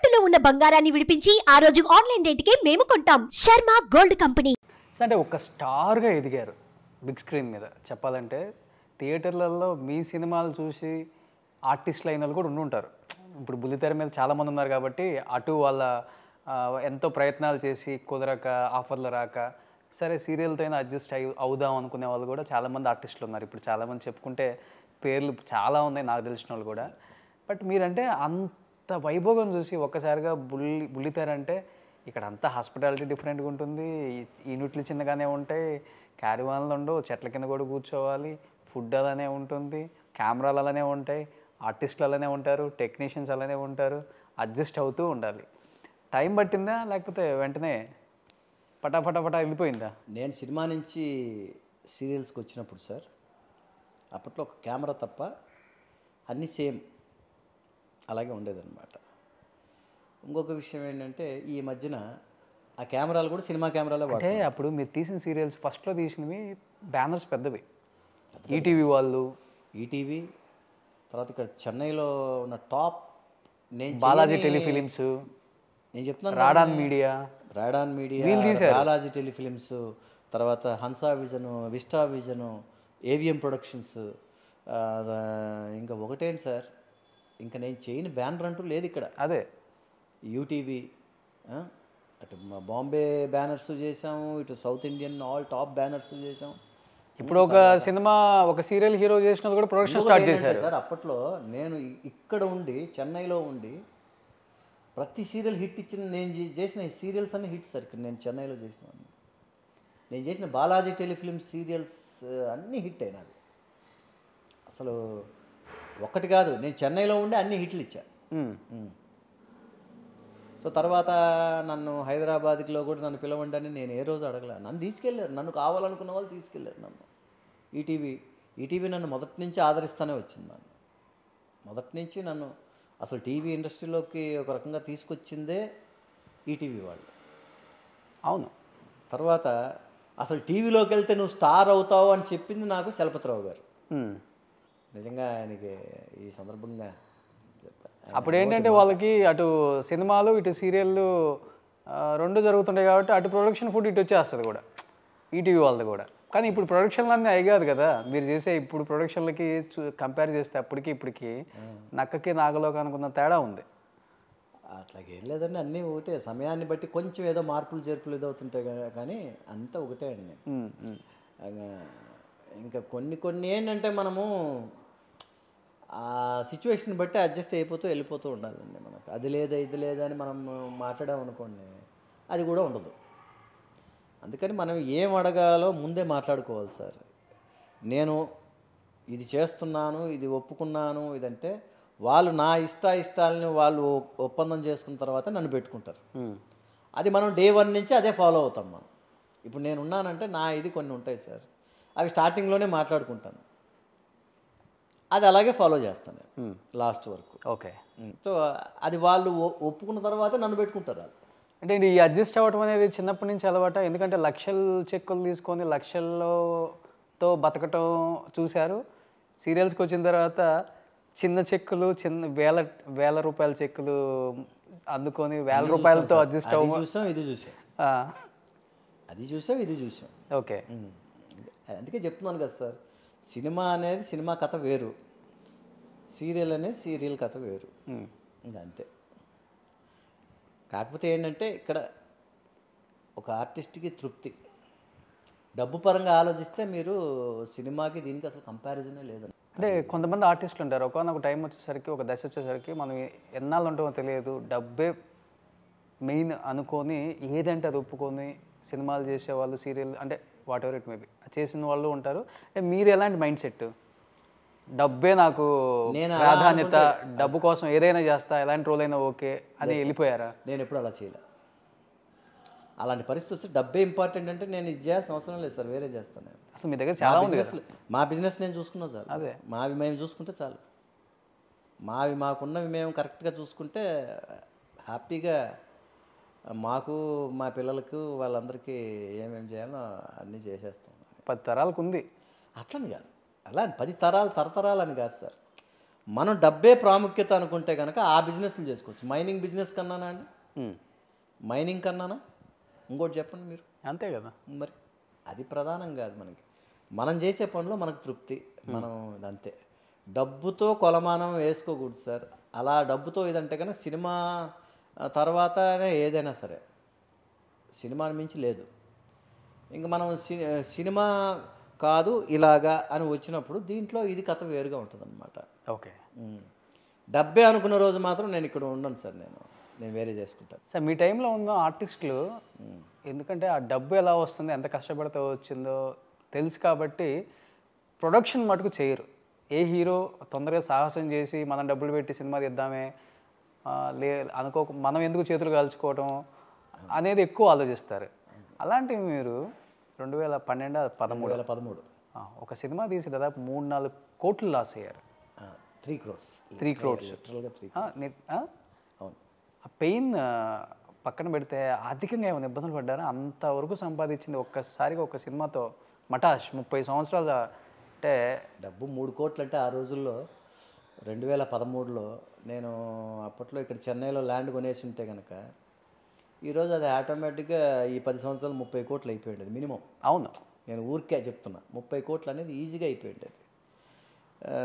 తాకట్టులో ఉన్న బంగారాన్ని విడిపించి ఆ రోజు ఆన్లైన్ రేటుకే మేము కొంటాం శర్మ గోల్డ్ కంపెనీ సో అంటే ఒక స్టార్గా ఎదిగారు బిగ్ స్క్రీన్ మీద చెప్పాలంటే థియేటర్లలో మీ సినిమాలు చూసి ఆర్టిస్టులు అయిన వాళ్ళు కూడా ఉండుంటారు ఇప్పుడు బుల్లితెర మీద చాలామంది ఉన్నారు కాబట్టి అటు వాళ్ళ ఆ, ఎంతో ప్రయత్నాలు చేసి కుదరక ఆఫర్లు రాక సరే సీరియల్తో అయినా అడ్జస్ట్ అయి అవుదాం అనుకునే వాళ్ళు కూడా చాలామంది ఆర్టిస్టులు ఉన్నారు ఇప్పుడు చాలామంది చెప్పుకుంటే పేర్లు చాలా ఉన్నాయి నాకు తెలిసిన వాళ్ళు కూడా బట్ మీరంటే అంత వైభోగం చూసి ఒక్కసారిగా బుల్లి బుల్లితెర అంటే ఇక్కడ అంతా హాస్పిటాలిటీ డిఫరెంట్గా ఉంటుంది ఈ- యూనిట్లు చిన్నగానే ఉంటాయి క్యారివాన్లు ఉండవు చెట్ల కింద కూడా కూర్చోవాలి ఫుడ్ అలానే ఉంటుంది కెమెరాలు అలానే ఉంటాయి ఆర్టిస్టులు అలానే ఉంటారు టెక్నీషియన్స్ అలానే ఉంటారు అడ్జస్ట్ అవుతూ ఉండాలి టైం పట్టిందా లేకపోతే వెంటనే పటాపటా పటా వెళ్ళిపోయిందా నేను సినిమా నుంచి సీరియల్స్కి వచ్చినప్పుడు సార్ అప్పట్లో ఒక కెమెరా తప్ప అన్నీ సేమ్ అలాగే ఉండేదన్నమాట ఇంకొక విషయం ఏంటంటే ఈ మధ్యన ఆ కెమెరాలు కూడా సినిమా కెమెరాలే అంటే వాడుతున్నాం అప్పుడు మీరు తీసిన సీరియల్స్ ఫస్ట్లో తీసినవి బ్యానర్స్ పెద్దవి ఈటీవీ వాళ్ళు ఈటీవీ తర్వాత ఇక్కడ చెన్నైలో ఉన్న టాప్ నేను బాలాజీ చేయని- టెలిఫిలిమ్స్ నేను చెప్తున్నాను రాడాన్ మీడియా రాడాన్ మీడియా వీళ్ళు తీశారు. బాలాజీ టెలిఫిలిమ్స్ తర్వాత Hansa vision vista vision AVM productions ఆ, ఇంకా ఒకటేంటి సార్ ఇంకా నేను చేయని బ్యానర్ అంటూ లేదు ఇక్కడ అదే యూటీవీ ఆ, అటు మా బాంబే బ్యానర్స్ చేసాము ఇటు south Indian all top banners చేసాం ఇప్పుడు ఒక సినిమా ఒక సీరియల్ హీరో చేసినది కూడా ప్రొడక్షన్ ఇంకొకటి స్టార్ట్ ఏంటంటే చేశారు సార్ అప్పట్లో నేను ఇ- ఇక్కడ ఉండి చెన్నైలో ఉండి ప్రతి సీరియల్ హిట్ ఇచ్చిన నేను చే- చేసిన ఈ సీరియల్స్ అన్ని హిట్ సార్ ఇక్కడ నేను చెన్నైలో చేసిన నేను చేసిన బాలాజీ టెలిఫిలిం సీరియల్స్ అన్నీ హిట్ అయినాయి అసలు ఒక్కటి కాదు నేను చెన్నైలో ఉండి అన్ని హిట్లు ఇచ్చా ఉమ్. ఉమ్. సో తర్వాత నన్ను హైదరాబాద్లో కూడా నన్ను పిలవండి అని నేను ఏ రోజు అడగలే నన్ను తీసుకెళ్ళారు నన్ను కావాలనుకున్న వాళ్ళు తీసుకెళ్ళారు నన్ను ఈటీవీ ఈటీవీ నన్ను మొదటి నుంచి ఆదరిస్తూనే వచ్చింది నన్ను మొదటి నుంచి నన్ను అసలు టీవీ ఇండస్ట్రీలోకి ఒక రకంగా తీసుకొచ్చిందే ఈటీవీ వాళ్ళు అవును తర్వాత అసలు టీవీలోకి వెళ్తే నువ్వు స్టార్ అవుతావు అని చెప్పింది నాకు చలపతిరావు గారు ఉమ్. నిజంగా ఆయనకి ఈ సందర్భంగా చెప్పా. అప్పుడు ఏంటంటే వాళ్ళకి అటు సినిమాలు ఇటు సీరియళ్ళు ఆ, రెండు జరుగుతుంటాయి కాబట్టి అటు ప్రొడక్షన్ ఫుడ్ ఇటు వచ్చేస్తుంది కూడా ఈటీవీ వాళ్ళది కూడా కానీ ఇప్పుడు ప్రొడక్షన్లు అన్నీ అయ్యాదు కదా మీరు చేసే ఇప్పుడు ప్రొడక్షన్లకి కంపేర్ చేస్తే అప్పటికి ఇప్పటికి నక్కకి నాగలోకి అనుకున్న తేడా ఉంది అట్లాగేం లేదండి అన్నీ ఒకటే సమయాన్ని బట్టి కొంచెం ఏదో మార్పులు చేర్పులు ఏదో అవుతుంటాయి గా- కానీ అంతా ఒకటే అండి ఉమ్, ఉమ్. ఇంకా ఇంకా కొన్ని కొన్ని ఏంటంటే మనము ఆ సిచ్యువేషన్ బట్టి అడ్జస్ట్ అయిపోతూ వెళ్ళిపోతూ ఉండాలండి మనకు అది లేదా ఇది లేదా అని మనం మాట్లాడామనుకోండి అది కూడా ఉండదు అందుకని మనం ఏం అడగాలో ముందే మాట్లాడుకోవాలి సార్ నేను ఇది చేస్తున్నాను ఇది ఒప్పుకున్నాను ఇదంటే వాళ్ళు నా ఇష్ట ఇష్టాలని వాళ్ళు ఒప్పందం చేసుకున్న తర్వాత నన్ను పెట్టుకుంటారు ఉమ్. అది మనం డే వన్ నుంచి అదే ఫాలో అవుతాం మనం ఇప్పుడు నేను ఉన్నానంటే నా ఇది కొన్ని ఉంటాయి సార్ అవి స్టార్టింగ్లోనే మాట్లాడుకుంటాను అది అలాగే ఫాలో చేస్తాను నేను లాస్ట్ వరకు ఓకే సో అది వాళ్ళు ఒ- ఒప్పుకున్న తర్వాత నన్ను పెట్టుకుంటారు వాళ్ళు అంటే ఇది ఈ అడ్జస్ట్ అవ్వటం అనేది చిన్నప్పటి నుంచి అలవాట ఎందుకంటే లక్షల చెక్కులు తీసుకొని లక్షల్లోతో బతకటం చూశారు సీరియల్స్కి వచ్చిన తర్వాత చిన్న చెక్కులు చిన్న వేల వేల రూపాయల చెక్కులు అందుకొని వేల రూపాయలతో అడ్జస్ట్ అది అవ్వ చూసాం ఇది చూసాం ఆ, అది చూసాం ఇది చూసాం ఓకే ఉమ్. అందుకే చెప్తున్నాను కదా సార్ సినిమా అనేది సినిమా కథ వేరు సీరియల్ అనేది సీరియల్ కథ వేరు ఉమ్. ఇంకా అంతే కాకపోతే ఏంటంటే ఇక్కడ ఒక ఆర్టిస్ట్కి తృప్తి డబ్బు పరంగా ఆలోచిస్తే మీరు సినిమాకి దీనికి అసలు కంపారిజనే లేదండి అంటే కొంతమంది ఆర్టిస్టులు ఉంటారు ఒకనొక టైం వచ్చేసరికి ఒక దశ వచ్చేసరికి మనం ఎన్నాళ్ళు ఉంటామో తెలియదు డబ్బే మెయిన్ అనుకొని ఏదంటే అది ఒప్పుకొని సినిమాలు చేసేవాళ్ళు సీరియల్ అంటే వాట్ ఎవర్ ఇట్ మేబీ చేసిన వాళ్ళు ఉంటారు అంటే మీరు ఎలాంటి మైండ్ సెట్ డబ్బే నాకు నేను అలా ప్రాధాన్యత డబ్బు కోసం ఏదైనా చేస్తా ఎలాంటి రోల్ అయినా ఓకే అని వెళ్ళిపోయారా నేను ఎప్పుడు అలా చేయలే అలాంటి పరిస్థితి వస్తే డబ్బే ఇంపార్టెంట్ అంటే నేను ఇది చేయాల్సిన అవసరం లేదు సార్ వేరే చేస్తాను నేను అసలు మీ దగ్గర మా చాలా ఉంది కదా బిజినెస్ మా బిజినెస్ నేను చూసుకున్నా సార్ అదే. మావి మేము చూసుకుంటే చాలు మావి మాకున్నవి మేము కరెక్ట్గా చూసుకుంటే హ్యాపీగా మాకు మా పిల్లలకు వాళ్ళందరికీ ఏమేమి చేయాలో అన్నీ చేసేస్తాం పది తరాలకు ఉంది అట్లని కాదు అలా అని పది తరాలు తరతరాలు అని కాదు సార్ మనం డబ్బే ప్రాముఖ్యత అనుకుంటే కనుక ఆ బిజినెస్లు చేసుకోవచ్చు మైనింగ్ బిజినెస్ కన్నానా అండి ఉమ్. మైనింగ్ కన్నానా ఇంకోటి చెప్పండి మీరు అంతే కదా మరి అది ప్రధానం కాదు మనకి మనం చేసే పనిలో మనకు తృప్తి మనం అంతే డబ్బుతో కొలమానం వేసుకోకూడదు సార్ అలా డబ్బుతో ఇదంటే కనుక సినిమా తర్వాతనే ఏదైనా సరే సినిమాని మించి లేదు ఇంకా మనం సి సినిమా కాదు ఇలాగా అని వచ్చినప్పుడు దీంట్లో ఇది కథ వేరుగా ఉంటుంది ఓకే డబ్బే అనుకున్న రోజు మాత్రం నేను ఇక్కడ ఉండను సార్ నేను నేను వేరే చేసుకుంటాను సార్ మీ టైంలో ఉన్న ఆర్టిస్టులు ఎందుకంటే ఆ డబ్బు ఎలా వస్తుంది ఎంత కష్టపడితే వచ్చిందో తెలుసు కాబట్టి ప్రొడక్షన్ మటుకు చేయరు ఏ హీరో తొందరగా సాహసం చేసి మనం డబ్బులు పెట్టి సినిమా తీద్దామే ఆ, లే అనుకో మనం ఎందుకు చేతులు కాల్చుకోవటం అనేది ఎక్కువ ఆలోచిస్తారు అలాంటివి మీరు రెండు వేల పన్నెండు పదమూడు వేల పదమూడు ఆ, ఒక సినిమా తీసి దాదాపు మూడు నాలుగు కోట్లు లాస్ అయ్యారు త్రీ క్రోర్స్ త్రీ క్రోడ్స్ లిటరల్గా త్రీ అవును ఆ పెయిన్ పక్కన పెడితే ఆర్థికంగా ఏమైనా ఇబ్బందులు పడ్డారా అంతవరకు సంపాదించింది ఒక్కసారిగా ఒక సినిమాతో మటాష్ ముప్పై సంవత్సరాల అంటే డబ్బు మూడు కోట్లు అంటే ఆ రోజుల్లో రెండు వేల పదమూడులో నేను అప్పట్లో ఇక్కడ చెన్నైలో ల్యాండ్ కొనేసి ఉంటే కనుక ఈరోజు అది ఆటోమేటిక్గా ఈ పది సంవత్సరాలు ముప్పై కోట్లు అయిపోయింది మినిమం అవును నేను ఊరికే చెప్తున్నా ముప్పై కోట్లు అనేది ఈజీగా అయిపోయింది అది ఆ,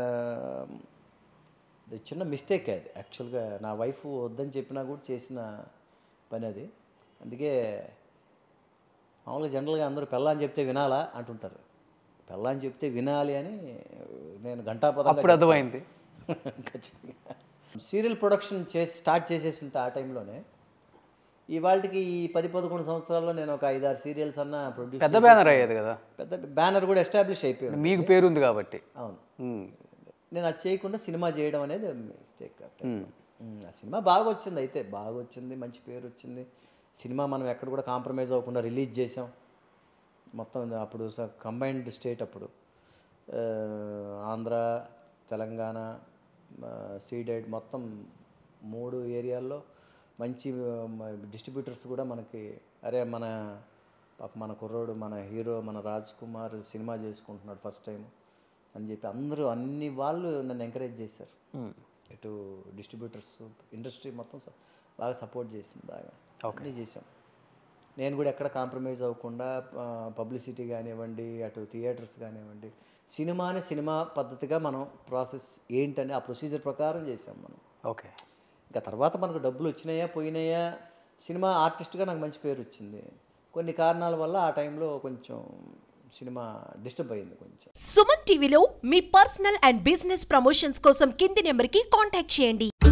ఇది చిన్న మిస్టేక్ అది యాక్చువల్గా నా వైఫ్ వద్దని చెప్పినా కూడా చేసిన పని అది అందుకే మామూలుగా జనరల్గా అందరూ పెళ్ళని చెప్తే వినాలా అంటుంటారు పెళ్ళని చెప్తే వినాలి అని నేను గంటాపదంగా అప్పుడు అర్థమైంది ఖచ్చితంగా సీరియల్ ప్రొడక్షన్ చేసి స్టార్ట్ చేసేసి ఉంటే ఆ టైంలోనే ఇవాళకి ఈ పది పదకొండు సంవత్సరాల్లో నేను ఒక ఐదారు సీరియల్స్ అన్న ప్రొడ్యూస్ పెద్ద బ్యానర్ అయ్యేది కదా పెద్ద బ్యానర్ కూడా ఎస్టాబ్లిష్ అయిపోయాడు మీకు పేరుంది కాబట్టి అవును ఉమ్. నేను అది చేయకుండా సినిమా చేయడం అనేది మిస్టేక్ ఆ సినిమా బాగా వచ్చింది అయితే బాగా వచ్చింది మంచి పేరు వచ్చింది సినిమా మనం ఎక్కడ కూడా కాంప్రమైజ్ అవ్వకుండా రిలీజ్ చేసాం మొత్తం అప్పుడు కంబైన్డ్ స్టేట్ అప్పుడు ఆ, ఆంధ్ర తెలంగాణ సీడెడ్ మొత్తం మూడు ఏరియాల్లో మంచి డిస్ట్రిబ్యూటర్స్ కూడా మనకి అరే మన పాప మన కుర్రోడు మన హీరో మన రాజ్ కుమార్ సినిమా చేసుకుంటున్నాడు ఫస్ట్ టైం అని చెప్పి అందరూ అన్ని వాళ్ళు నన్ను ఎంకరేజ్ చేశారు ఇటు డిస్ట్రిబ్యూటర్స్ ఇండస్ట్రీ మొత్తం స- బాగా సపోర్ట్ చేసింది బాగా అన్నీ చేసాం నేను కూడా ఎక్కడ కాంప్రమైజ్ అవ్వకుండా పబ్లిసిటీ కానివ్వండి అటు థియేటర్స్ కానివ్వండి సినిమాని సినిమా పద్ధతిగా మనం ప్రాసెస్ ఏంటని ఆ ప్రొసీజర్ ప్రకారం చేసాం మనం ఓకే ఇంకా తర్వాత మనకు డబ్బులు వచ్చినాయా పోయినాయా సినిమా ఆర్టిస్ట్గా నాకు మంచి పేరు వచ్చింది కొన్ని కారణాల వల్ల ఆ టైంలో కొంచెం సినిమా డిస్టర్బ్ అయింది కొంచెం సుమన్ టీవీలో మీ పర్సనల్ అండ్ బిజినెస్ ప్రమోషన్స్ కోసం కింది నెంబర్కి కాంటాక్ట్ చేయండి